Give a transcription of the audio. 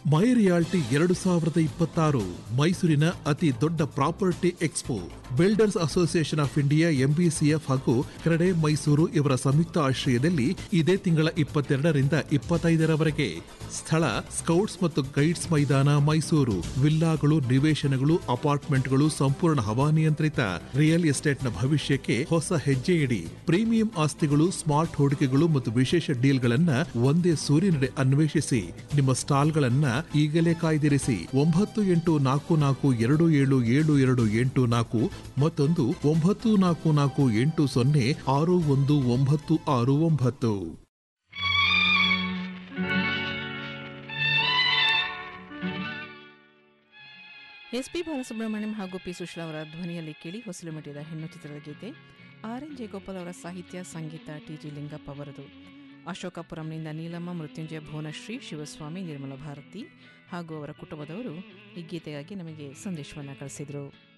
ಮೈ realty ಎರಡು ಸಾವಿರದ ಇಪ್ಪತ್ತಾರು ಮೈಸೂರಿನ ಅತಿ ದೊಡ್ಡ property expo builders association of India MBCF ಹಾಗೂ ಕ್ರೆಡೆ ಮೈಸೂರು ಇವರ ಸಂಯುಕ್ತ ಆಶ್ರಯದಲ್ಲಿ ಇದೇ ತಿಂಗಳ ಇಪ್ಪತ್ತೆರಡರಿಂದ ಇಪ್ಪತ್ತೈದರವರೆಗೆ ಸ್ಥಳ ಸ್ಕೌಟ್ಸ್ ಮತ್ತು ಗೈಡ್ಸ್ ಮೈದಾನ ಮೈಸೂರು ವಿಲ್ಲಾಗಳು ನಿವೇಶನಗಳು ಅಪಾರ್ಟ್ಮೆಂಟ್ಗಳು ಸಂಪೂರ್ಣ ಹವಾನಿಯಂತ್ರಿತ ರಿಯಲ್ ಎಸ್ಟೇಟ್ನ ಭವಿಷ್ಯಕ್ಕೆ ಹೊಸ ಹೆಜ್ಜೆ ಇಡಿ ಪ್ರೀಮಿಯಂ ಆಸ್ತಿಗಳು ಸ್ಮಾರ್ಟ್ ಹೂಡಿಕೆಗಳು ಮತ್ತು ವಿಶೇಷ ಡೀಲ್ಗಳನ್ನ ಒಂದೇ ಸೂರಿನಡೆ ಅನ್ವೇಷಿಸಿ ನಿಮ್ಮ ಸ್ಟಾಲ್ಗಳನ್ನ ಈಗಲೇ ಕಾಯ್ದಿರಿಸಿ ಒಂಬತ್ತು ಎಂಟು ನಾಲ್ಕು ನಾಲ್ಕು ಎರಡು ಏಳು ಏಳು ಎರಡು ಎಂಟು ನಾಲ್ಕು ಮತ್ತೊಂದು ಒಂಬತ್ತು ನಾಲ್ಕು ನಾಲ್ಕು ಎಂಟು ಸೊನ್ನೆ ಆರು ಒಂದು ಒಂಬತ್ತು ಆರು ಒಂಬತ್ತು ಎಸ್ ಪಿ ಬಾಲಸುಬ್ರಹ್ಮಣ್ಯಂ ಹಾಗೂ ಪಿ ಸುಶ್ಲಾ ಅವರ ಧ್ವನಿಯಲ್ಲಿ ಕೇಳಿ ಹೊಸಲು ಮಠದ ಹೆಣ್ಣು ಚಿತ್ರದ ಗೀತೆ ಆರ್ ಎನ್ ಜಯಗೋಪಾಲ್ ಅವರ ಸಾಹಿತ್ಯ ಸಂಗೀತ ಟಿ ಜಿ ಲಿಂಗಪ್ಪ ಅವರದು ಅಶೋಕಪುರಂನಿಂದ ನೀಲಮ್ಮ ಮೃತ್ಯುಂಜಯ ಭುವನಶ್ರೀ ಶಿವಸ್ವಾಮಿ ನಿರ್ಮಲ ಭಾರತಿ ಹಾಗೂ ಅವರ ಕುಟುಂಬದವರು ಈ ಗೀತೆಗಾಗಿ ನಮಗೆ ಸಂದೇಶವನ್ನು ಕಳಿಸಿದರು